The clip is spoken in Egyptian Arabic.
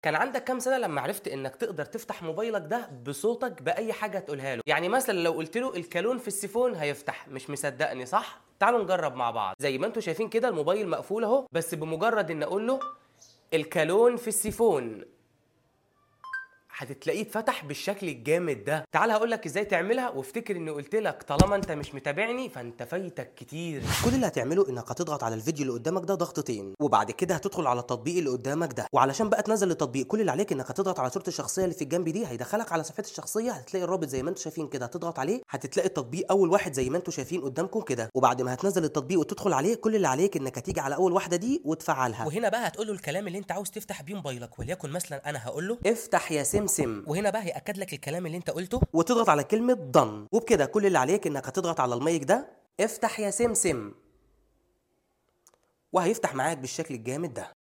كان عندك كام سنه لما عرفت انك تقدر تفتح موبايلك ده بصوتك باي حاجه تقولها له يعني مثلا لو قلت له الكالون في السيفون هيفتح مش مصدقني صح تعالوا نجرب مع بعض زي ما انتم شايفين كده الموبايل مقفول اهو بس بمجرد ان اقول له الكالون في السيفون هتتلاقيه اتفتح بالشكل الجامد ده تعال هقول لك ازاي تعملها وافتكر اني قلت لك طالما انت مش متابعني فانت فايتك كتير كل اللي هتعمله انك هتضغط على الفيديو اللي قدامك ده ضغطتين وبعد كده هتدخل على التطبيق اللي قدامك ده وعلشان بقى تنزل التطبيق كل اللي عليك انك هتضغط على صوره الشخصيه اللي في الجنب دي هيدخلك على صفحه الشخصيه هتلاقي الرابط زي ما انتم شايفين كده هتضغط عليه هتتلاقي التطبيق اول واحد زي ما انتم شايفين قدامكم كده وبعد ما هتنزل التطبيق وتدخل عليه كل اللي عليك انك هتيجي على اول واحده دي وتفعلها وهنا بقى هتقول له الكلام اللي انت عاوز تفتح بيه موبايلك وليكن مثلا انا هقول له افتح يا سمسم وهنا بقى هياكد لك الكلام اللي انت قلته وتضغط على كلمه ضن وبكده كل اللي عليك انك هتضغط على المايك ده افتح يا سمسم وهيفتح معاك بالشكل الجامد ده